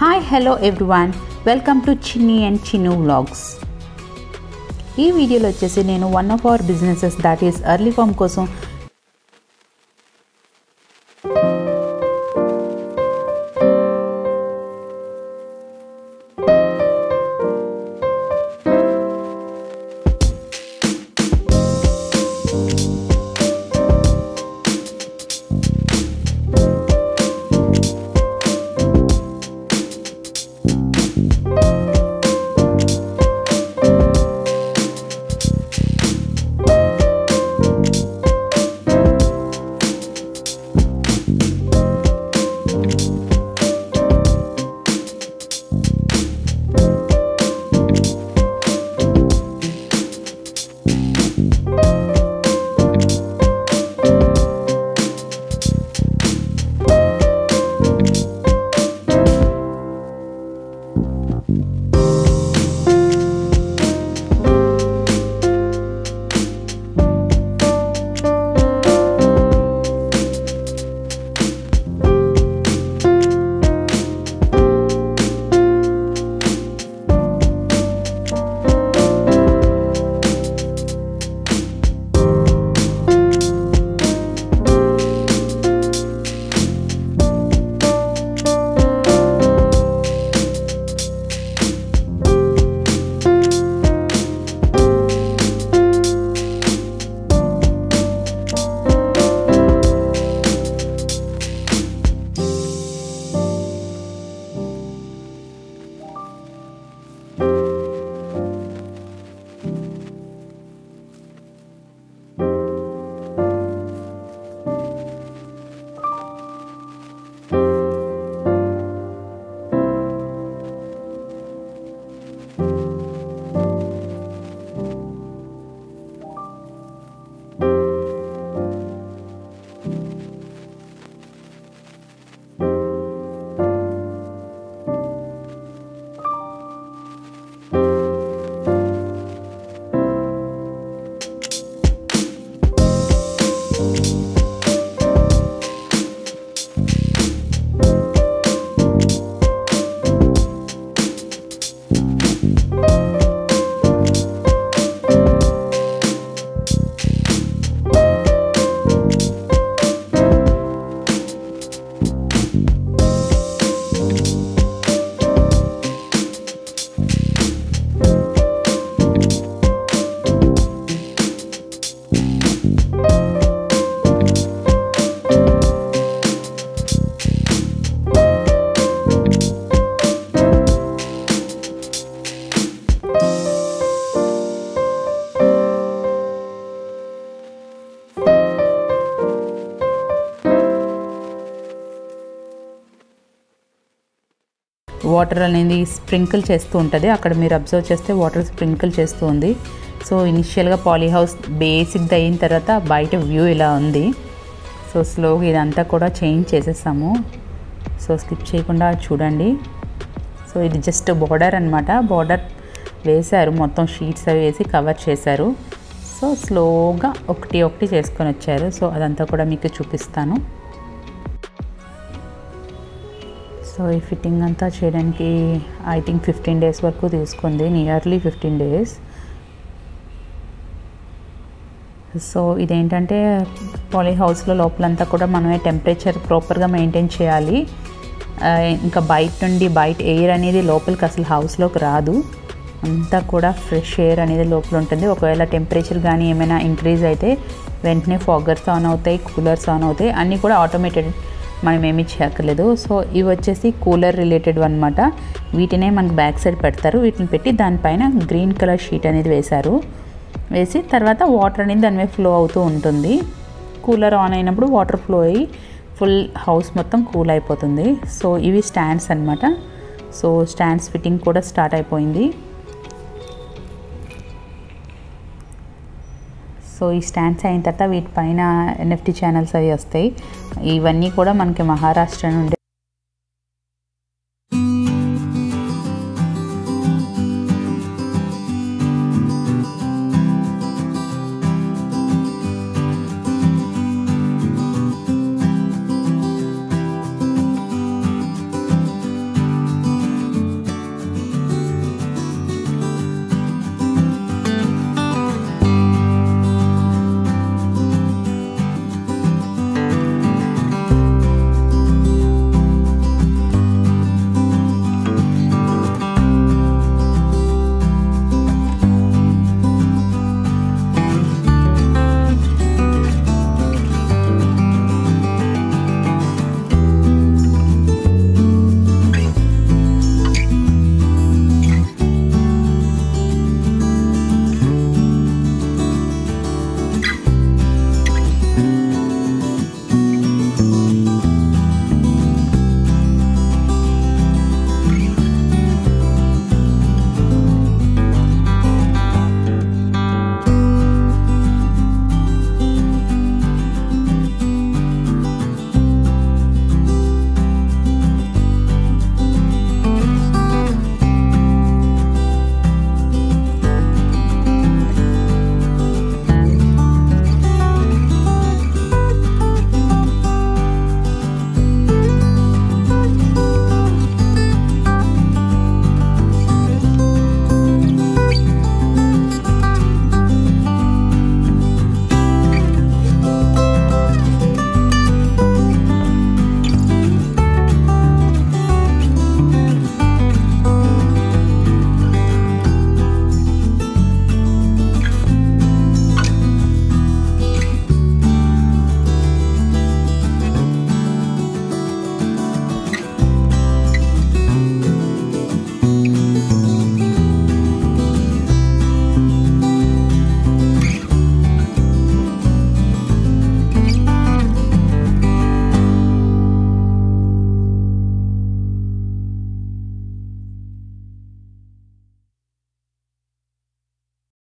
hi hello everyone welcome to Chinni and Chinnu vlogs ఈ వీడియోలో వచ్చేసి నేను one of our businesses that is early farm కోసం వాటర్ అనేది స్ప్రింకిల్ చేస్తూ ఉంటుంది అక్కడ మీరు అబ్జర్వ్ చేస్తే వాటర్ స్ప్రింకిల్ చేస్తూ ఉంది సో ఇనిషియల్గా పాలీ హౌస్ బేసిక్ది అయిన తర్వాత బయట వ్యూ ఇలా ఉంది సో స్లోగా ఇదంతా కూడా చేంజ్ చేసేసాము సో స్కిప్ చేయకుండా చూడండి సో ఇది జస్ట్ బార్డర్ అనమాట బార్డర్ వేశారు మొత్తం షీట్స్ అవి వేసి కవర్ చేశారు సో స్లోగా ఒకటి ఒకటి చేసుకొని వచ్చారు సో అదంతా కూడా మీకు చూపిస్తాను సో ఈ ఫిట్టింగ్ అంతా చేయడానికి ఐ థింక్ ఫిఫ్టీన్ డేస్ వరకు తీసుకుంది నియర్లీ ఫిఫ్టీన్ డేస్ సో ఇదేంటంటే పాలీ హౌస్లో లోపలంతా కూడా మనమే టెంపరేచర్ ప్రాపర్గా మెయింటైన్ చేయాలి ఇంకా బయట నుండి బయట ఎయిర్ అనేది లోపలికి అసలు హౌస్లోకి రాదు అంతా కూడా ఫ్రెష్ ఎయిర్ అనేది లోపల ఉంటుంది ఒకవేళ టెంపరేచర్ కానీ ఏమైనా ఇంక్రీజ్ అయితే వెంటనే ఫాగర్స్ ఆన్ అవుతాయి కూలర్స్ ఆన్ అవుతాయి అన్నీ కూడా ఆటోమేటెడ్ మనం ఏమీ చేయక్కర్లేదు సో ఇవి వచ్చేసి కూలర్ రిలేటెడ్ అనమాట వీటినే మనకు బ్యాక్ సైడ్ పెడతారు వీటిని పెట్టి దానిపైన గ్రీన్ కలర్ షీట్ అనేది వేశారు వేసి తర్వాత వాటర్ అనేది దాని మీద ఫ్లో అవుతూ ఉంటుంది కూలర్ ఆన్ అయినప్పుడు వాటర్ ఫ్లో అయ్యి ఫుల్ హౌస్ మొత్తం కూల్ అయిపోతుంది సో ఇవి స్టాండ్స్ అనమాట సో స్టాండ్స్ ఫిట్టింగ్ కూడా స్టార్ట్ అయిపోయింది సో ఈ స్టాండ్స్ అయిన తర్వాత వీటిపైన ఎన్ఎఫ్టీ ఛానల్స్ అవి వస్తాయి ఇవన్నీ కూడా మనకి మహారాష్ట్ర నుండి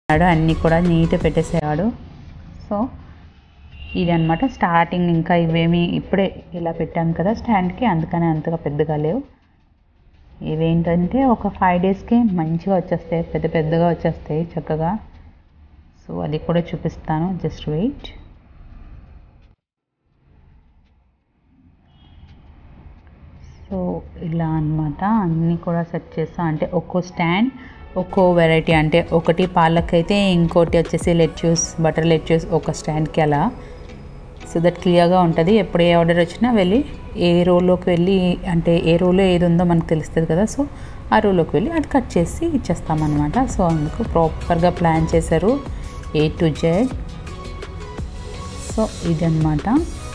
పెట్టేసాడు అన్నీ కూడా నీట్గా పెట్టేసేవాడు సో ఇది అనమాట స్టార్టింగ్ ఇంకా ఇవేమి ఇప్పుడే ఇలా పెట్టాం కదా స్టాండ్కి అందుకని అంతగా పెద్దగా లేవు ఇవేంటంటే ఒక ఫైవ్ డేస్కి మంచిగా వచ్చేస్తాయి పెద్ద పెద్దగా వచ్చేస్తాయి చక్కగా సో అది కూడా చూపిస్తాను జస్ట్ వెయిట్ సో ఇలా అనమాట అన్నీ కూడా సెట్ చేస్తాం అంటే ఒక్కో స్టాండ్ ఒక్కో వెరైటీ అంటే ఒకటి పాలకైతే ఇంకోటి వచ్చేసి లెట్యూస్ బటర్ లెట్యూస్ ఒక స్టాండ్కి అలా సో దట్ క్లియర్గా ఉంటుంది ఎప్పుడు ఏ ఆర్డర్ వచ్చినా వెళ్ళి ఏ రోలోకి వెళ్ళి అంటే ఏ రోలో ఏది ఉందో మనకు తెలుస్తుంది కదా సో ఆ రోలోకి వెళ్ళి అది కట్ చేసి ఇచ్చేస్తామన్నమాట సో అందుకు ప్రాపర్గా ప్లాన్ చేశారు ఏ టు జెడ్ సో ఇదన్నమాట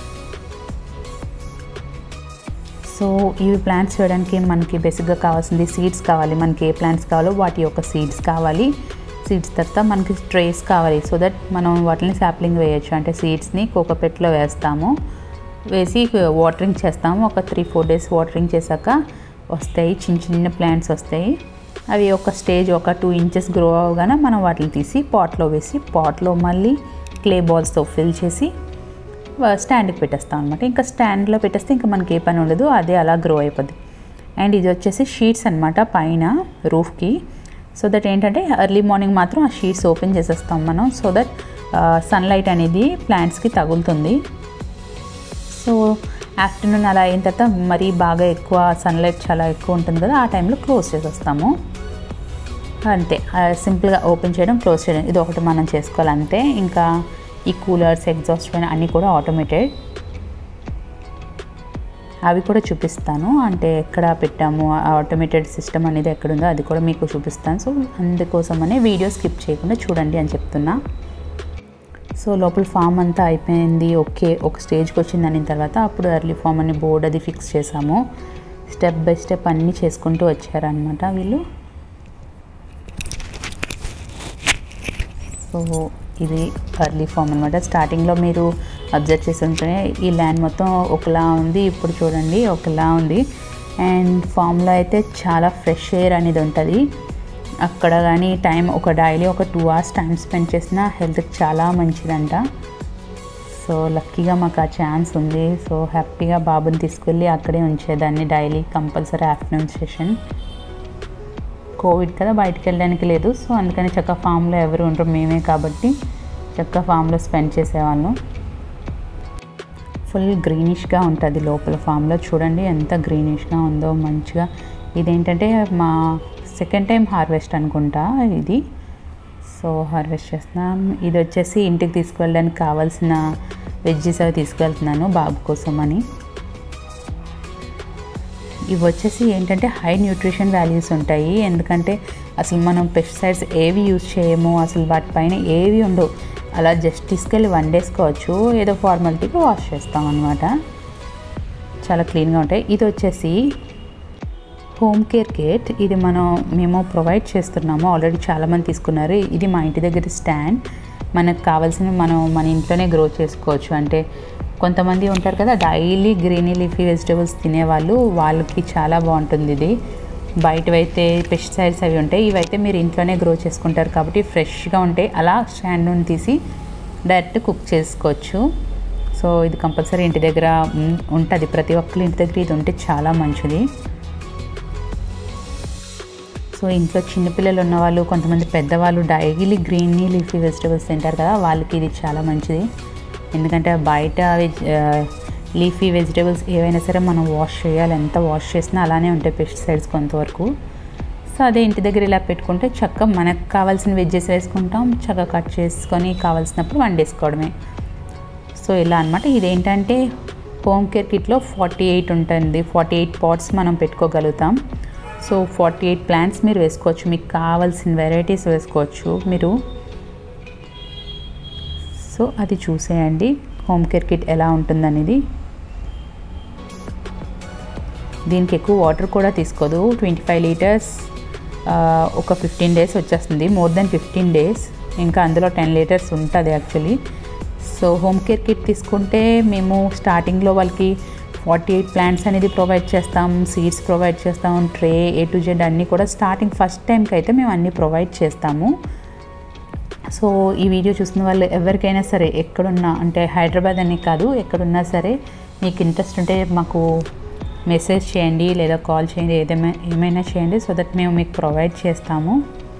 సో ఇవి ప్లాంట్స్ వేయడానికి మనకి బేసిక్గా కావాల్సింది సీడ్స్ కావాలి మనకి ఏ ప్లాంట్స్ కావాలో వాటి యొక్క సీడ్స్ కావాలి సీడ్స్ తర్వాత మనకి ట్రేస్ కావాలి సో దట్ మనం వాటిని శాప్లింగ్ వేయచ్చు అంటే సీడ్స్ని కోకోపెట్లో వేస్తాము వేసి వాటరింగ్ చేస్తాము ఒక త్రీ ఫోర్ డేస్ వాటరింగ్ చేశాక వస్తాయి చిన్న చిన్న ప్లాంట్స్ వస్తాయి అవి ఒక స్టేజ్ ఒక టూ ఇంచెస్ గ్రో అవగానే మనం వాటిని తీసి పాట్లో వేసి పాట్లో మళ్ళీ క్లే బాల్స్తో ఫిల్ చేసి స్టాండ్కి పెట్టేస్తాం అనమాట ఇంకా స్టాండ్లో పెట్టేస్తే ఇంకా మనకి ఏ పని ఉండదు అదే అలా గ్రో అయిపోద్ది అండ్ ఇది వచ్చేసి షీట్స్ అనమాట పైన రూఫ్కి సో దట్ ఏంటంటే ఎర్లీ మార్నింగ్ మాత్రం ఆ షీట్స్ ఓపెన్ చేసేస్తాం మనం సో దట్ సన్లైట్ అనేది ప్లాంట్స్కి తగులుతుంది సో ఆఫ్టర్నూన్ అలా అయిన తర్వాత మరీ బాగా ఎక్కువ సన్లైట్ చాలా ఎక్కువ ఉంటుంది కదా ఆ టైంలో క్లోజ్ చేసేస్తాము అంతే సింపుల్గా ఓపెన్ చేయడం క్లోజ్ చేయడం ఇది ఒకటి మనం చేసుకోవాలి అంతే ఇంకా ఈ కూలర్స్ ఎగ్జాస్ట్ ఫ్యాన్ అన్నీ కూడా ఆటోమేటెడ్ అవి కూడా చూపిస్తాను అంటే ఎక్కడ పెట్టాము ఆటోమేటెడ్ సిస్టమ్ అనేది ఎక్కడుందో అది కూడా మీకు చూపిస్తాను సో అందుకోసమనే వీడియో స్కిప్ చేయకుండా చూడండి అని చెప్తున్నా సో లోపల ఫామ్ అంతా అయిపోయింది ఓకే ఒక స్టేజ్కి వచ్చింది అని తర్వాత అప్పుడు ఎర్లీ ఫామ్ అని బోర్డ్ అది ఫిక్స్ చేసాము స్టెప్ బై స్టెప్ అన్నీ చేసుకుంటూ వచ్చారనమాట వీళ్ళు సో ఇది ఎర్లీ ఫామ్ అనమాట స్టార్టింగ్లో మీరు అబ్జర్వ్ చేసి ఉంటే ఈ ల్యాండ్ మొత్తం ఒకలా ఉంది ఇప్పుడు చూడండి ఒకలా ఉంది అండ్ ఫామ్లో అయితే చాలా ఫ్రెష్ ఎయిర్ అనేది ఉంటుంది అక్కడ కానీ టైం ఒక డైలీ ఒక టూ అవర్స్ టైం స్పెండ్ చేసినా హెల్త్కి చాలా మంచిదంట సో లక్కీగా మాకు ఆ ఛాన్స్ ఉంది సో హ్యాపీగా బాబుని తీసుకెళ్ళి అక్కడే ఉంచేదాన్ని daily compulsory afternoon session Covid కదా బయటికి వెళ్ళడానికి లేదు సో అందుకని చక్క ఫామ్లో ఎవరు ఉండరు మేమే కాబట్టి చక్క ఫామ్లో స్పెండ్ చేసేవాళ్ళం ఫుల్ గ్రీనిష్గా ఉంటుంది లోపల ఫామ్లో చూడండి ఎంత గ్రీనిష్గా ఉందో మంచిగా ఇదేంటంటే మా సెకండ్ టైం హార్వెస్ట్ అనుకుంటా ఇది సో హార్వెస్ట్ చేస్తున్నాం ఇది వచ్చేసి ఇంటికి తీసుకువెళ్ళడానికి కావాల్సిన వెజ్జెస్ అవి తీసుకెళ్తున్నాను బాబు కోసం అని ఇవి వచ్చేసి ఏంటంటే హై న్యూట్రిషన్ వాల్యూస్ ఉంటాయి ఎందుకంటే అసలు మనం పెస్టిసైడ్స్ ఏవి యూజ్ చేయము అసలు వాటిపైన ఏవి ఉండవు అలా జస్ట్ తీసుకెళ్ళి వన్ డేసుకోవచ్చు ఏదో ఫార్మాలిటీగా వాష్ చేస్తాం అనమాట చాలా క్లీన్గా ఉంటాయి ఇది వచ్చేసి హోమ్ కేర్ కిట్ ఇది మనం మేము ప్రొవైడ్ చేస్తున్నాము ఆల్రెడీ చాలామంది తీసుకున్నారు ఇది మా ఇంటి దగ్గర స్టాండ్ మనకు కావాల్సినవి మనం మన ఇంట్లోనే గ్రో చేసుకోవచ్చు అంటే కొంతమంది ఉంటారు కదా డైలీ గ్రీనీ లీఫీ వెజిటేబుల్స్ తినేవాళ్ళు వాళ్ళకి చాలా బాగుంటుంది ఇది బయటవైతే పెస్టిసైడ్స్ అవి ఉంటాయి ఇవైతే మీరు ఇంట్లోనే గ్రో చేసుకుంటారు కాబట్టి ఫ్రెష్గా ఉంటాయి అలా స్టాండ్ నుండి తీసి డైరెక్ట్ కుక్ చేసుకోవచ్చు సో ఇది కంపల్సరీ ఇంటి దగ్గర ఉంటుంది ప్రతి ఒక్కరి ఇంటి దగ్గర ఇది ఉంటే చాలా మంచిది సో ఇంట్లో చిన్నపిల్లలు ఉన్నవాళ్ళు కొంతమంది పెద్దవాళ్ళు డైలీ గ్రీన్ లీఫీ వెజిటేబుల్స్ తింటారు కదా వాళ్ళకి ఇది చాలా మంచిది ఎందుకంటే బయట వెజ్ లీఫీ వెజిటేబుల్స్ ఏవైనా సరే మనం వాష్ చేయాలి ఎంత వాష్ చేసినా అలానే ఉంటాయి పెస్టిసైడ్స్ కొంతవరకు సో అదే ఇంటి దగ్గర ఇలా పెట్టుకుంటే చక్కగా మనకు కావాల్సిన వెజ్జెస్ వేసుకుంటాం చక్కగా కట్ చేసుకొని కావాల్సినప్పుడు వండేసుకోవడమే సో ఇలా అనమాట ఇదేంటంటే హోమ్ కేర్ కిట్లో ఫార్టీ ఎయిట్ ఉంటుంది ఫార్టీ ఎయిట్ పాట్స్ మనం పెట్టుకోగలుగుతాం సో ఫార్టీ ఎయిట్ ప్లాంట్స్ మీరు వేసుకోవచ్చు మీకు కావాల్సిన వెరైటీస్ వేసుకోవచ్చు మీరు సో అది చూసేయండి హోమ్ కేర్ కిట్ ఎలా ఉంటుందనేది దీనికి ఎక్కువ వాటర్ కూడా తీసుకోదు ట్వంటీ ఫైవ్ లీటర్స్ ఒక ఫిఫ్టీన్ డేస్ వచ్చేస్తుంది మోర్ దెన్ ఫిఫ్టీన్ డేస్ ఇంకా అందులో టెన్ లీటర్స్ ఉంటుంది actually so home care kit తీసుకుంటే మేము స్టార్టింగ్లో వాళ్ళకి ఫార్టీ ఎయిట్ ప్లాంట్స్ అనేది ప్రొవైడ్ చేస్తాం సీడ్స్ ప్రొవైడ్ చేస్తాం ట్రే ఏ టు జెడ్ అన్నీ కూడా స్టార్టింగ్ ఫస్ట్ టైంకి అయితే మేము అన్నీ ప్రొవైడ్ చేస్తాము సో ఈ వీడియో చూస్తున్న వాళ్ళు ఎవరికైనా సరే ఎక్కడున్నా అంటే హైదరాబాద్ అని కాదు ఎక్కడున్నా సరే మీకు ఇంట్రెస్ట్ ఉంటే మాకు మెసేజ్ చేయండి లేదా కాల్ చేయండి ఏదైనా ఏమైనా చేయండి సో దట్ మేము మీకు ప్రొవైడ్ చేస్తాము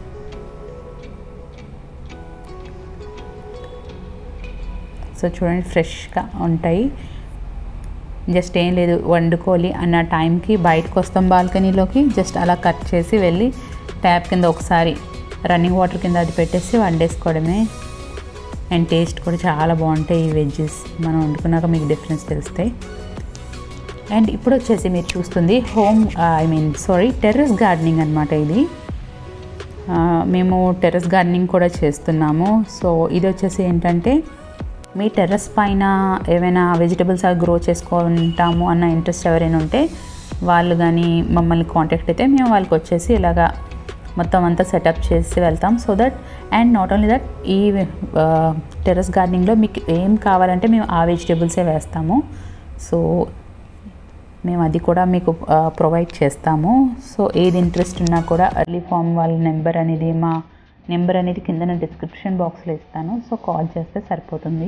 సో చూడండి ఫ్రెష్గా ఉంటాయి జస్ట్ ఏం లేదు వండుకోవాలి అన్న టైంకి బయటకు వస్తాం బాల్కనీలోకి జస్ట్ అలా కట్ చేసి వెళ్ళి ట్యాప్ కింద ఒకసారి రన్నింగ్ వాటర్ కింద అది పెట్టేసి వండేసుకోవడమే అండ్ టేస్ట్ కూడా చాలా బాగుంటాయి ఈ వెజ్జెస్ మనం వండుకున్నాక మీకు డిఫరెన్స్ తెలుస్తాయి అండ్ ఇప్పుడు వచ్చేసి మీరు చూస్తుంది home I mean sorry terrace gardening అనమాట ఇది ఆ, మేము టెర్రస్ గార్డెనింగ్ కూడా చేస్తున్నాము సో ఇది వచ్చేసి ఏంటంటే మీ టెర్రస్ పైన ఏమైనా వెజిటబుల్స్ అవి గ్రో చేసుకుంటాము అన్న ఇంట్రెస్ట్ ఎవరైనా ఉంటే వాళ్ళు కానీ మమ్మల్ని కాంటాక్ట్ అయితే మేము వాళ్ళకి వచ్చేసి ఇలాగా మొత్తం అంతా సెటప్ చేసి వెళ్తాం so that and not only that ఈ టెర్రస్ గార్డెనింగ్లో మీకు ఏం కావాలంటే మేము ఆ వెజిటబుల్సే వేస్తాము సో మేము అది కూడా మీకు ప్రొవైడ్ చేస్తాము సో ఏది ఇంట్రెస్ట్ ఉన్నా కూడా అర్లీ ఫామ్ వాళ్ళ నెంబర్ అనేది మా నెంబర్ అనేది కింద డిస్క్రిప్షన్ బాక్స్లో ఇస్తాను సో కాల్ చేస్తే సరిపోతుంది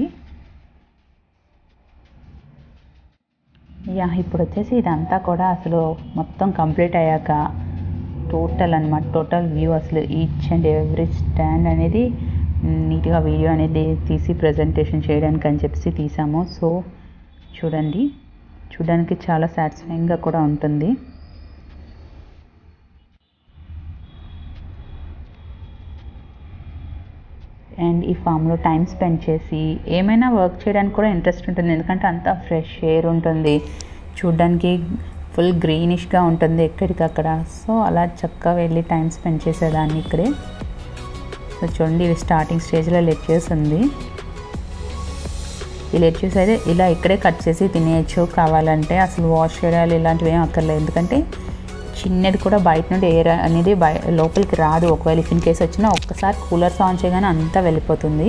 యా ఇప్పుడు వచ్చేసి ఇదంతా కూడా అసలు మొత్తం కంప్లీట్ అయ్యాక టోటల్ అనమాట టోటల్ వ్యూ అసలు ఈచ్ అండ్ ఎవ్రీ స్టాండ్ అనేది నీట్గా వీడియో అనేది తీసి ప్రజెంటేషన్ చేయడానికి అని చెప్పి తీసాము సో చూడండి చూడడానికి చాలా సాటిస్ఫైయింగ్గా కూడా ఉంటుంది అండ్ ఈ ఫామ్లో టైం స్పెండ్ చేసి ఏమైనా వర్క్ చేయడానికి కూడా ఇంట్రెస్ట్ ఉంటుంది ఎందుకంటే అంతా ఫ్రెష్ ఎయిర్ ఉంటుంది చూడ్డానికి ఫుల్ గ్రీనిష్గా ఉంటుంది ఎక్కడికక్కడ సో అలా చక్కగా వెళ్ళి టైం స్పెండ్ చేసేదాన్ని ఇక్కడే సో చూడండి ఇది స్టార్టింగ్ స్టేజ్లో లెక్చర్స్ ఉంది ఈ లెట్యూస్ అయితే ఇలా ఇక్కడే కట్ చేసి తినేయచ్చు కావాలంటే అసలు వాష్ చేయాలి ఇలాంటివి ఏం అక్కర్లేదు ఎందుకంటే చిన్నది కూడా బయట నుండి ఎయిర్ అనేది బయ లోపలికి రాదు ఒకవేళ ఇఫ్ ఇన్ కేసు వచ్చినా ఒక్కసారి కూలర్స్ ఆన్ చేయగానే అంతా వెళ్ళిపోతుంది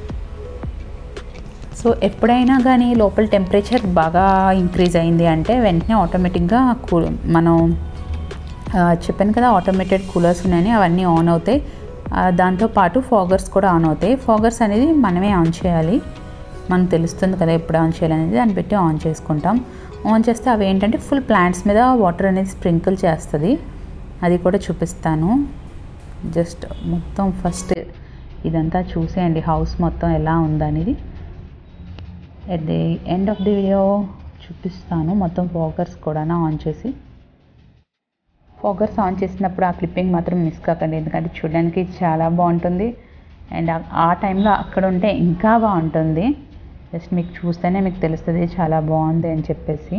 సో ఎప్పుడైనా కానీ లోపల టెంపరేచర్ బాగా ఇంక్రీజ్ అయింది అంటే వెంటనే ఆటోమేటిక్గా కూ మనం ఆ, చెప్పాను కదా ఆటోమేటెడ్ కూలర్స్ ఉన్నాయని అవన్నీ ఆన్ అవుతాయి ఆ, దాంతోపాటు ఫాగర్స్ కూడా ఆన్ అవుతాయి ఫాగర్స్ అనేది మనమే ఆన్ చేయాలి మనకు తెలుస్తుంది కదా ఎప్పుడు ఆన్ చేయాలనేది దాన్ని పెట్టి ఆన్ చేసుకుంటాం ఆన్ చేస్తే అవి ఏంటంటే ఫుల్ ప్లాంట్స్ మీద వాటర్ అనేది స్ప్రింకిల్ చేస్తుంది అది కూడా చూపిస్తాను జస్ట్ మొత్తం ఫస్ట్ ఇదంతా చూసేయండి హౌస్ మొత్తం ఎలా ఉందనేది at the end of the video చూపిస్తాను మొత్తం ఫోకర్స్ కూడా ఆన్ చేసి ఫోకర్స్ ఆన్ చేసినప్పుడు ఆ క్లిప్పింగ్ మాత్రం మిస్ కాకండి ఎందుకంటే చూడడానికి చాలా బాగుంటుంది అండ్ ఆ- ఆ టైంలో అక్కడ ఉంటే ఇంకా బాగుంటుంది జస్ట్ మీకు చూస్తేనే మీకు తెలుస్తుంది చాలా బాగుంది అని చెప్పేసి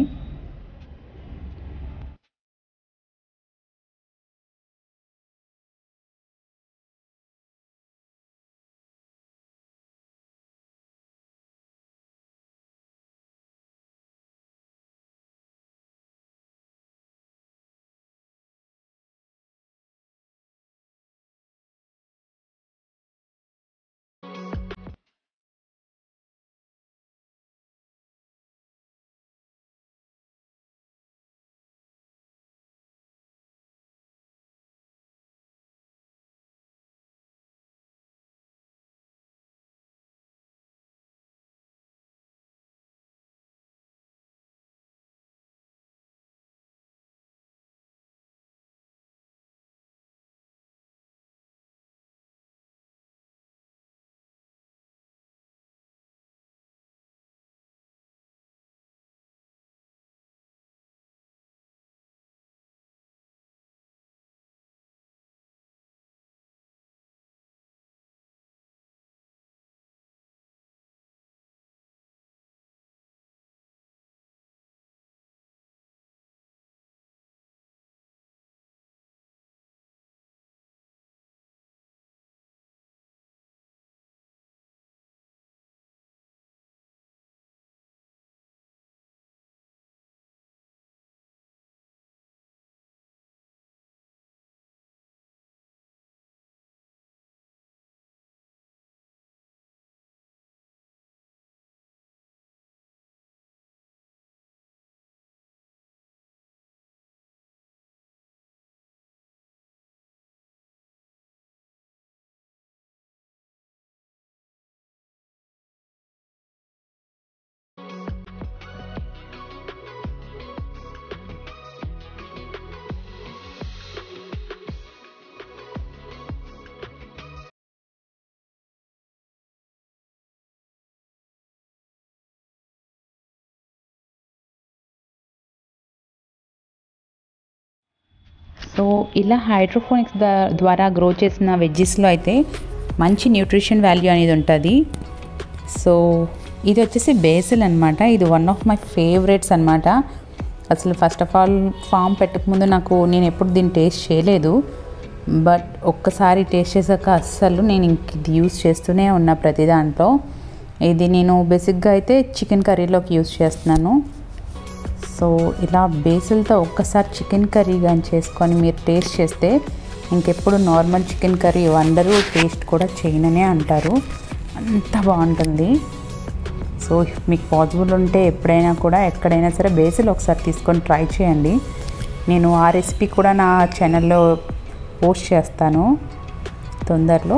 సో ఇలా హైడ్రోఫోనిక్స్ ద్వారా గ్రో చేసిన వెజ్జెస్లో అయితే మంచి న్యూట్రిషన్ వాల్యూ అనేది ఉంటుంది సో ఇది వచ్చేసి బేసిల్ అనమాట ఇది వన్ ఆఫ్ మై ఫేవరెట్స్ అనమాట అసలు ఫస్ట్ ఆఫ్ ఆల్ ఫామ్ పెట్టకముందు నాకు నేను ఎప్పుడు దీన్ని టేస్ట్ చేయలేదు బట్ ఒక్కసారి టేస్ట్ చేశాక అస్సలు నేను ఇంక ఇది యూస్ చేస్తూనే ఉన్నా ప్రతి దాంట్లో ఇది నేను బేసిక్గా అయితే చికెన్ కర్రీలోకి యూస్ చేస్తున్నాను సో ఇలా బేసిల్తో ఒక్కసారి చికెన్ కర్రీ కానీ చేసుకొని మీరు టేస్ట్ చేస్తే ఇంకెప్పుడు నార్మల్ చికెన్ కర్రీ అందరూ టేస్ట్ కూడా చేయననే అంటారు అంత బాగుంటుంది సో మీకు పాసిబుల్ ఉంటే ఎప్పుడైనా కూడా ఎక్కడైనా సరే బేసిల్ ఒకసారి తీసుకొని ట్రై చేయండి నేను ఆ రెసిపీ కూడా నా ఛానల్లో పోస్ట్ చేస్తాను తొందరలో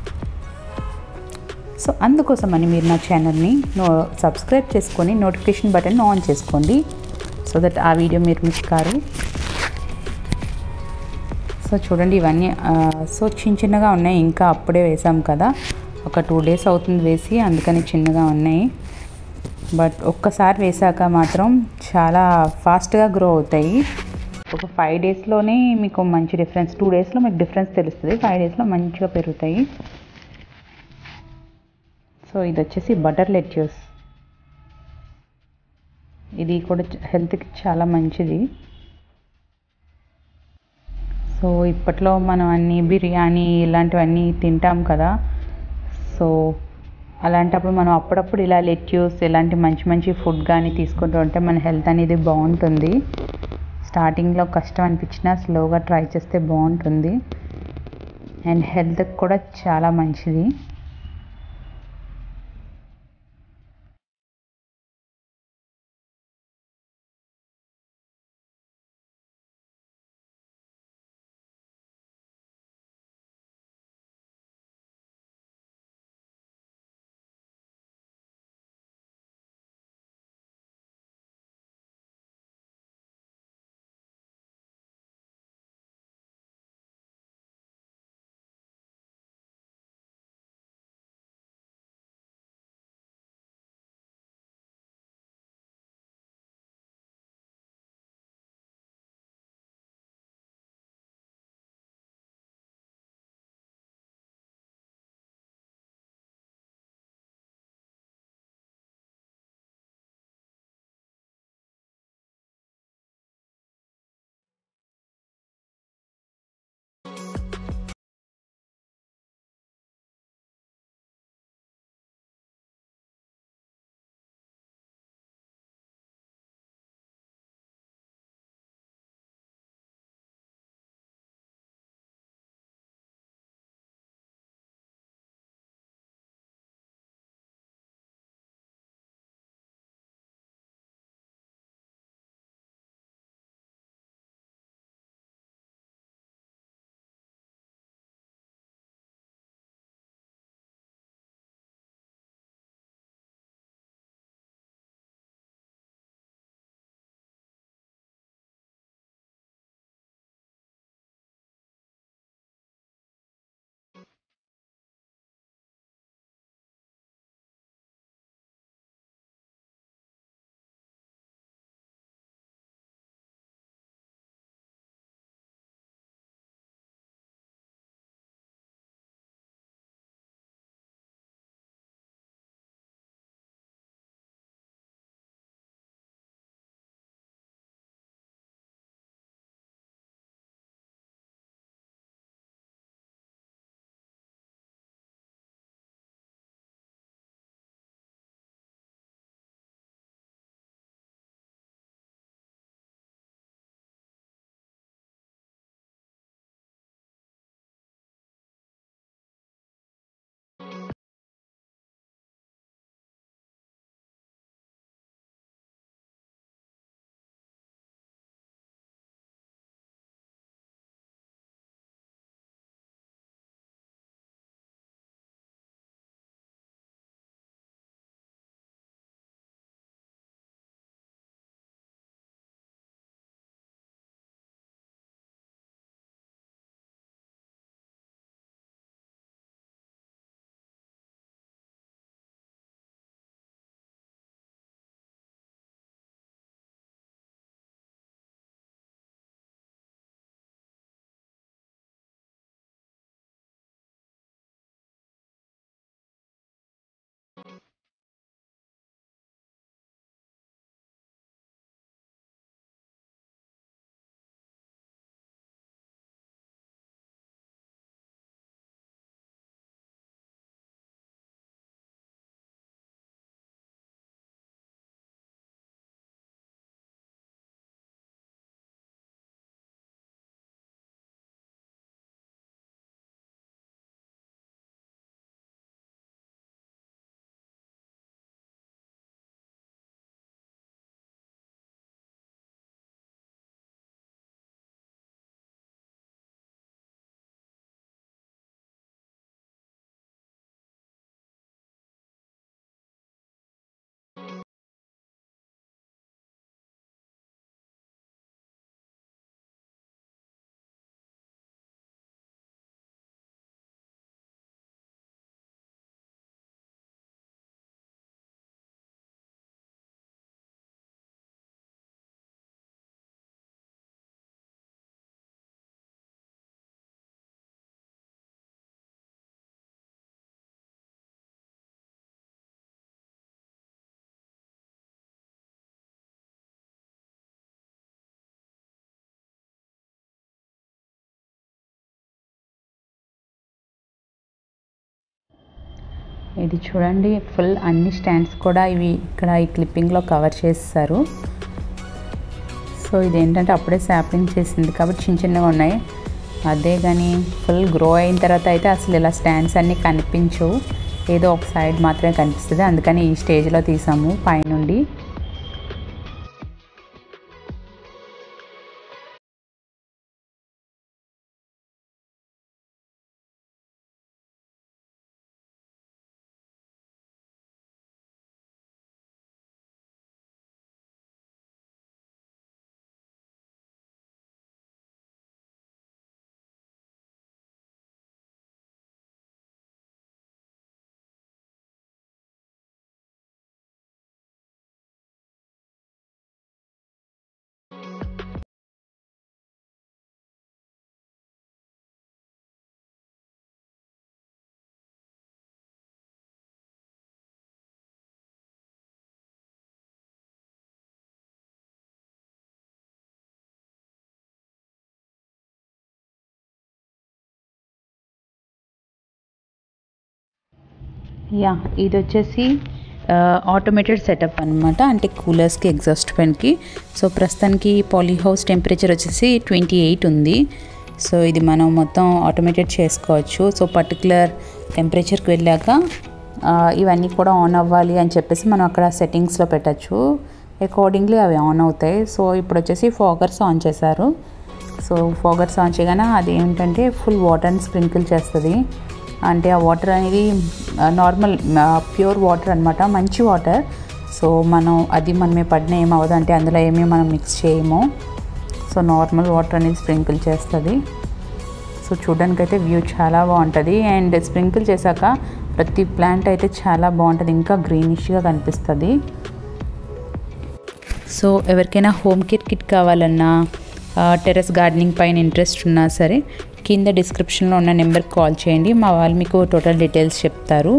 సో అందుకోసమని మీరు నా ఛానల్ని నో సబ్స్క్రైబ్ చేసుకొని నోటిఫికేషన్ బటన్ ఆన్ చేసుకోండి సో దట్ ఆ వీడియో మీరు మిస్ కారు సో చూడండి ఇవన్నీ సో చిన్న చిన్నగా ఉన్నాయి ఇంకా అప్పుడే వేసాం కదా ఒక టూ డేస్ అవుతుంది వేసి అందుకని చిన్నగా ఉన్నాయి బట్ ఒక్కసారి వేసాక మాత్రం చాలా ఫాస్ట్గా గ్రో అవుతాయి ఒక ఫైవ్ డేస్లోనే మీకు మంచి డిఫరెన్స్ టూ డేస్లో మీకు డిఫరెన్స్ తెలుస్తుంది ఫైవ్ డేస్లో మంచిగా పెరుగుతాయి సో ఇది వచ్చేసి బటర్ లెట్యూస్ ఇది కూడా హెల్త్కి చాలా మంచిది సో ఇప్పట్లో మనం అన్ని బిర్యానీ ఇలాంటివన్నీ తింటాం కదా సో అలాంటప్పుడు మనం అప్పుడప్పుడు ఇలా లెట్యూస్ ఇలాంటి మంచి మంచి ఫుడ్ కానీ తీసుకుంటూ ఉంటే మన హెల్త్ అనేది బాగుంటుంది స్టార్టింగ్లో కష్టం అనిపించినా స్లోగా ట్రై చేస్తే బాగుంటుంది అండ్ హెల్త్కి కూడా చాలా మంచిది ఇది చూడండి ఫుల్ అన్ని స్టాండ్స్ కూడా ఇవి ఇక్కడ ఈ క్లిప్పింగ్లో కవర్ చేస్తారు సో ఇదేంటంటే అప్పుడే శాప్లింగ్ చేసింది కాబట్టి చిన్న చిన్నగా ఉన్నాయి అదే కానీ ఫుల్ గ్రో అయిన తర్వాత అయితే అసలు ఇలా స్టాండ్స్ అన్నీ కనిపించవు ఏదో ఒక సైడ్ మాత్రమే కనిపిస్తుంది అందుకని ఈ స్టేజ్లో తీసాము పైనుండి యా ఇది వచ్చేసి ఆటోమేటెడ్ సెటప్ అనమాట అంటే కూలర్స్కి ఎగ్జాస్ట్ ఫ్యాన్కి సో ప్రస్తుతానికి పాలీ హౌస్ టెంపరేచర్ వచ్చేసి ట్వంటీ ఎయిట్ ఉంది సో ఇది మనం మొత్తం ఆటోమేటెడ్ చేసుకోవచ్చు సో పర్టికులర్ టెంపరేచర్కి వెళ్ళాక ఆ, ఇవన్నీ కూడా ఆన్ అవ్వాలి అని చెప్పేసి మనం అక్కడ సెట్టింగ్స్లో పెట్టచ్చు అకార్డింగ్లీ అవి ఆన్ అవుతాయి సో ఇప్పుడు వచ్చేసి ఫాగర్స్ ఆన్ చేశారు సో ఫాగర్స్ ఆన్ చేయగానే అది ఏంటంటే ఫుల్ వాటర్ని స్ప్రింకిల్ చేస్తుంది అంటే ఆ వాటర్ అనేది నార్మల్ ప్యూర్ వాటర్ అనమాట మంచి వాటర్ సో మనం అది మనమే పడిన ఏమవ్వదు అంటే అందులో ఏమీ మనం మిక్స్ చేయము సో నార్మల్ వాటర్ అనేది స్ప్రింకిల్ చేస్తుంది సో చూడడానికి అయితే వ్యూ చాలా బాగుంటుంది అండ్ స్ప్రింకిల్ చేశాక ప్రతి ప్లాంట్ అయితే చాలా బాగుంటుంది ఇంకా గ్రీనిష్గా కనిపిస్తుంది సో ఎవరికైనా హోమ్ కిట్ కిట్ కావాలన్నా టెర్రస్ గార్డెనింగ్ పైన ఇంట్రెస్ట్ ఉన్నా సరే కింద డిస్క్రిప్షన్లో ఉన్న నెంబర్కి కాల్ చేయండి మా వాళ్ళు మీకు టోటల్ డీటెయిల్స్ చెప్తారు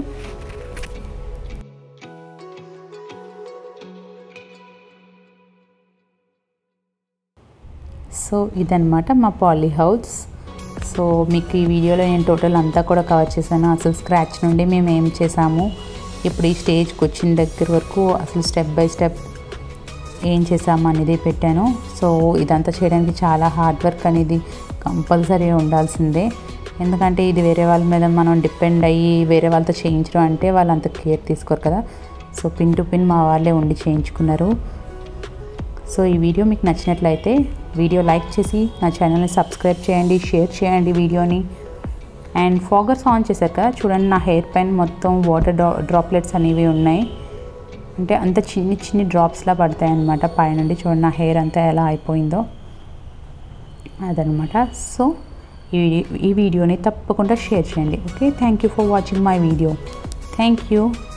సో ఇదన్నమాట మా పాలీ హౌస్ సో మీకు ఈ వీడియోలో నేను టోటల్ అంతా కూడా కవర్ చేశాను అసలు స్క్రాచ్ నుండి మేము ఏం చేసాము ఇప్పుడు ఈ స్టేజ్కి వచ్చిన దగ్గర వరకు అసలు స్టెప్ బై స్టెప్ ఏం చేసాము అనేది పెట్టాను సో ఇదంతా చేయడానికి చాలా హార్డ్ వర్క్ అనేది కంపల్సరీ ఉండాల్సిందే ఎందుకంటే ఇది వేరే వాళ్ళ మీద మనం డిపెండ్ అయ్యి వేరే వాళ్ళతో చేయించడం అంటే వాళ్ళు అంత కేర్ తీసుకోరు కదా సో పిన్ టు పిన్ మా వాళ్ళే ఉండి చేయించుకున్నారు సో ఈ వీడియో మీకు నచ్చినట్లయితే వీడియో లైక్ చేసి నా ఛానల్ని సబ్స్క్రైబ్ చేయండి షేర్ చేయండి వీడియోని అండ్ ఫాగర్స్ ఆన్ చేశాక చూడండి నా హెయిర్ పైన మొత్తం వాటర్ డ్రా డ్రాప్లెట్స్ అనేవి ఉన్నాయి అంటే అంత చిన్ని చిన్ని డ్రాప్స్లా పడతాయి అన్నమాట పైనుండి చూడండి నా హెయిర్ అంతా ఎలా అయిపోయిందో అదనమాట సో ఈ వీడియో ఈ వీడియోని తప్పకుండా షేర్ చేయండి okay thank you for watching my video thank you